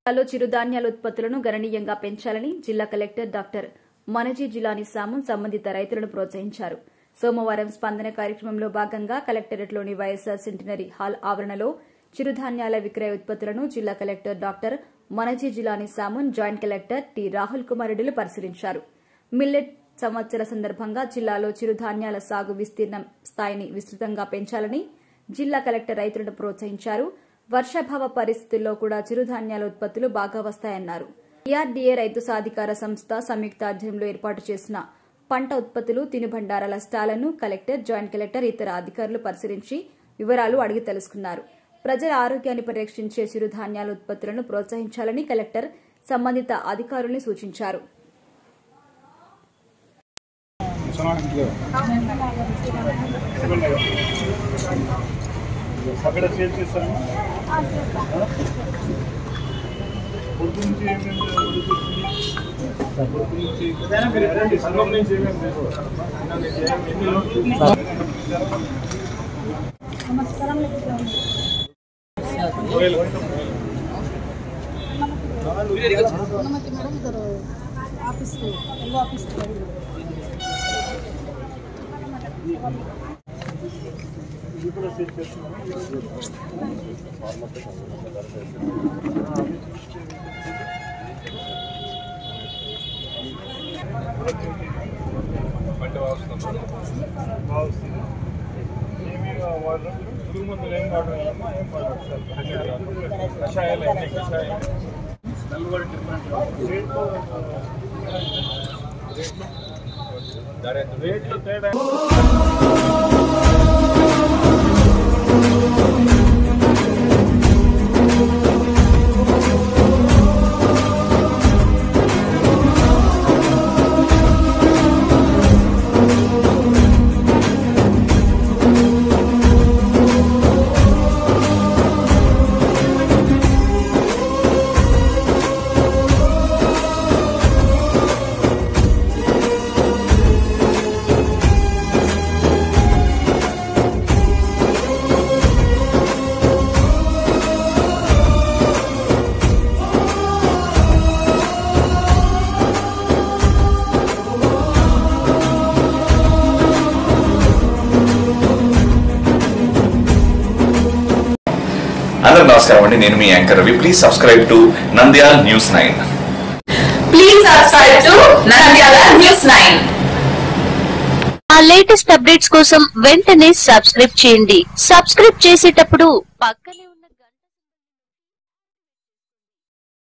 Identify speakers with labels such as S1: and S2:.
S1: జిల్లాలో చిరుధాన్యాల ఉత్పత్తులను గణనీయంగా పెంచాలని జిల్లా కలెక్టర్ డాక్టర్ మనజీ జిలానీ సామున్ సంబంధిత రైతులను ప్రోత్సహించారు సోమవారం స్పందన కార్యక్రమంలో భాగంగా కలెక్టరేట్లోని వైఎస్సార్ సెంటినరీ హాల్ ఆవరణలో చిరుధాన్యాల విక్రయ ఉత్పత్తులను జిల్లా collector doctor Manazir Jilani Samoon joint collector T Rahul Kumar రెడ్డిలు పరిశీలించారు మిల్లెట్ సంవత్సర సందర్భంగా జిల్లాలో చిరుధాన్యాల సాగు విస్తీర్ణం స్థాయిని విస్తృతంగా పెంచాలని జిల్లా కలెక్టర్ రైతులను ప్రోత్సహించారు వర్షాభావ పరిస్థితుల్లో కూడా చిరుధాన్యాల ఉత్పత్తులు బాగా వస్తాయన్నారు ఈఆర్డీఏ రైతు సాధికార సంస్థ సంయుక్త ఆధ్వర్యంలో ఏర్పాటు చేసిన పంట ఉత్పత్తులు తినుబండారాల స్టాళ్లను కలెక్టర్ జాయింట్ కలెక్టర్ ఇతర అధికారులు పరిశీలించి వివరాలు అడిగి తెలుసుకున్నారు ప్రజల ఆరోగ్యాన్ని పరిరక్షించే చిరుధాన్యాల ఉత్పత్తులను ప్రోత్సహించాలని కలెక్టర్ సంబంధిత అధికారుల్ని సూచించారు
S2: అక్కడ సేల్ చేస్తాను పొద్దు నుంచి ఏమేమి పొద్దు నుంచి సంఘం నుంచి ఏమేమి ఎన్ని లోట్లు ఓయల్.
S3: अनुमति मैडम इधर ऑफिस को एल ऑफिस को
S2: ఇది కూడా సేల్ చేస్తున్నాను బాగుంది ఏమేమి వాడరు పురుగు మందులు ఏం వాడరు ఏం వాడరు కషాయాలు అయితే కషాయం రేట్లు రేట్లు తేడా
S4: అందరూ నమస్కారం అండి నేను మీ anchor Ravi please subscribe to Nandyal news nine
S5: Please subscribe to Nandyala News 9.
S6: మా లేటెస్ట్ అప్డేట్స్ కోసం వెంటనే సబ్స్క్రైబ్ చేయండి సబ్స్క్రైబ్ చేసేటప్పుడు పక్కనే ఉన్న